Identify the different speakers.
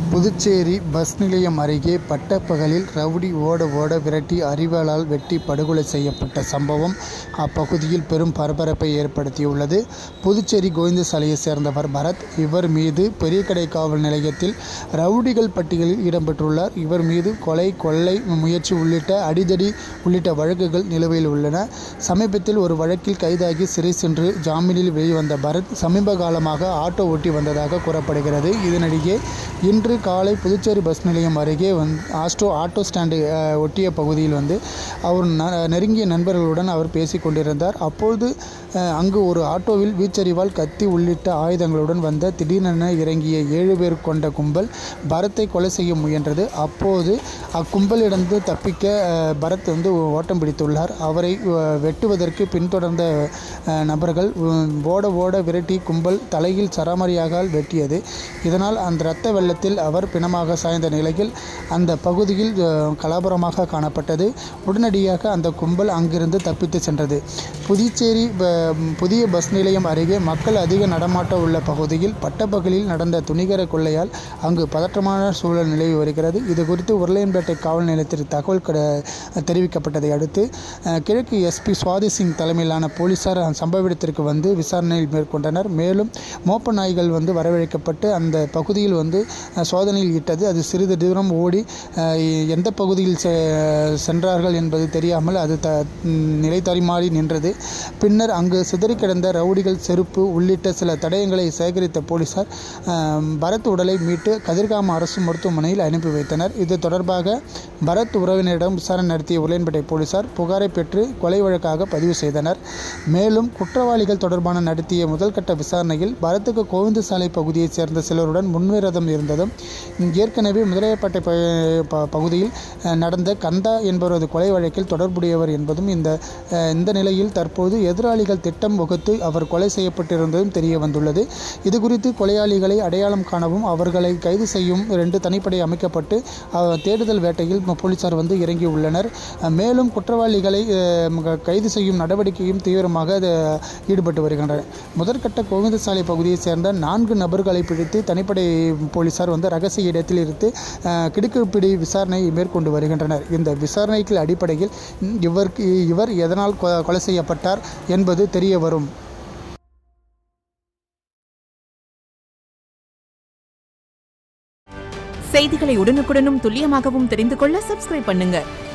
Speaker 1: Puducherry bus நிலையம் அருகே பட்டப்பகலில் rowdy ஓட ஓட விரட்டி அரிவாளால் வெட்டி படுகொலை செய்யப்பட்ட சம்பவம் அப்பகுதியில் பெரும் பரபரப்பை ஏற்படுத்தியுள்ளது புதுச்சேரி கோவிந்தசாலையைச் சேர்ந்தவர் பரத் இவர் மீது பெரியகடை காவல் நிலையத்தில் ரவுடிகள் பட்டியலில் இடம்பெற்றுள்ளார் இவர் மீது கொலை கொள்ளை முயற்சி உள்ளிட்ட அடிதடி உள்ளிட்ட வழக்குகள் நிலுவையில் உள்ளன சமீபத்தில் ஒரு வழக்கில் கைதாகி சிறை சென்று ஜாமீனில் வெளிவந்த பரத் சமீப காலமாக ஆட்டோ ஓட்டி வந்ததாக கூறப்படுகிறது இதனிடையே இன்று காலை புதுச்சேரி பஸ் நிலையம் அருகே வந்து ஆஸ்டோ ஆட்டோ ஸ்டாண்டு அஹ், ஒட்டிய பகுதியில் வந்து அவர் ந- நெருங்கிய நண்பர்களுடன் அவர் பேசிக் கொண்டிருந்தார் அப்பொழுது அஹ், அங்கு ஒரு ஆட்டோவில் வீச்சரிவால் கத்தி உள்ளிட்ட ஆயுதங்களுடன் வந்த திடீரென இறங்கிய ஏழு பேர் கொண்ட கும்பல் பரத்தை கொலை செய்ய முயன்றது அப்போது அக்கும்பலிடந்து தப்பிக்க அஹ், பரத் வந்து ஓட்டம் பிடித்துள்ளார் அவரை அஹ், வெட்டுவதற்கு பின்தொடர்ந்த அஹ், நபர்கள் உம், ஓட ஓட விரட்டி கும்பல் தலையில் சராமரியாக வெட்டியது இதனால் அந்த இரத்த வெள்ளத்தில் அவர் பிணமாக சாய்ந்த நிலையில் அந்த பகுதியில் அஹ், கலவரமாக காணப்பட்டது உடனடியாக அந்த கும்பல் அங்கிருந்து தப்பித்து சென்றது புதுச்சேரி ப- புதிய பஸ் நிலையம் அருகே மக்கள் அதிக நடமாட்டம் உள்ள பகுதியில் பட்டப்பகலில் நடந்த துணிகர கொள்ளையால் அங்கு பதற்றமான சூழல் நிலவி வருகிறது இது குறித்து உருளையன்பேட்டை காவல் நிலையத்திற்கு தகவல் கட- தெரிவிக்கப்பட்டதை அடுத்து அஹ், கிழக்கு எஸ்பி சுவாதி சிங் தலைமையிலான போலீசார் அந்த சம்பவ இடத்திற்கு வந்து விசாரணை மேற்கொண்டனர் மேலும் மோப்ப நாய்கள் வந்து வரவழைக்கப்பட்டு அந்த பகுதியில் வந்து அஹ், சோதனையில் இட்டது அது சிறிது தூரம் ஓடி அஹ், எந்த பகுதியில் செ- சென்றார்கள் என்பது தெரியாமல் அது த நிலை தரிமாறி நின்றது பின்னர் அங்கு சிதறி கிடந்த ரவுடிகள் செருப்பு உள்ளிட்ட சில தடயங்களை சேகரித்த போலீசார் அஹ், பரத் உடலை மீட்டு கதிர்காம அரசு மருத்துவமனையில் அனுப்பி வைத்தனர் இது தொடர்பாக பரத் உறவினரிடம் விசாரணை நடத்திய உருளையன்பேட்டை போலீசார் புகாரை பெற்று கொலை வழக்காக பதிவு செய்தனர் மேலும் குற்றவாளிகள் தொடர்பான நடத்திய முதல்கட்ட விசாரணையில் பரத்துக்கு கோவிந்தசாலை பகுதியைச் சேர்ந்த சிலருடன் முன்விரோதம் இருந்ததும் ஏற்கனவே முதலையப்பட்டை ப- ப- பகுதியில் அஹ், நடந்த கந்தா என்பவரது கொலை வழக்கில் தொடர்புடையவர் என்பதும் இந்த அஹ், இந்த நிலையில் தற்போது எதிராளிகள் திட்டம் வகுத்து அவர் கொலை செய்யப்பட்டிருந்ததும் தெரிய வந்துள்ளது இது குறித்து கொலையாளிகளை அடையாளம் காணவும் அவர்களை கைது செய்யும் இரண்டு தனிப்படை அமைக்கப்பட்டு அஹ், தேடுதல் வேட்டையில் ம- போலீசார் வந்து இறங்கியுள்ளனர் அஹ், மேலும் குற்றவாளிகளை அஹ், ம- கைது செய்யும் நடவடிக்கையும் தீவிரமாக அஹ், ஈடுபட்டு வருகின்றனர் முதற்கட்ட கோவிந்தசாலை பகுதியைச் சேர்ந்த நான்கு நபர்களை பிடித்து தனிப்படை போலீசார் வந்து ரகசிய இடத்தில் இருந்து அஹ், கிடுக்குப்பிடி விசாரணை மேற்கொண்டு வருகின்றனர் இந்த விசாரணைக்கு அடிப்படையில் ம், இவருக்கு இவர் எதனால் கொ- கொலை செய்யப்பட்டார் என்பது தெரிய வரும்
Speaker 2: செய்திகளை உடனுக்குடனும் துல்லியமாகவும் தெரிந்து கொள்ள சப்ஸ்கிரைப் பண்ணுங்க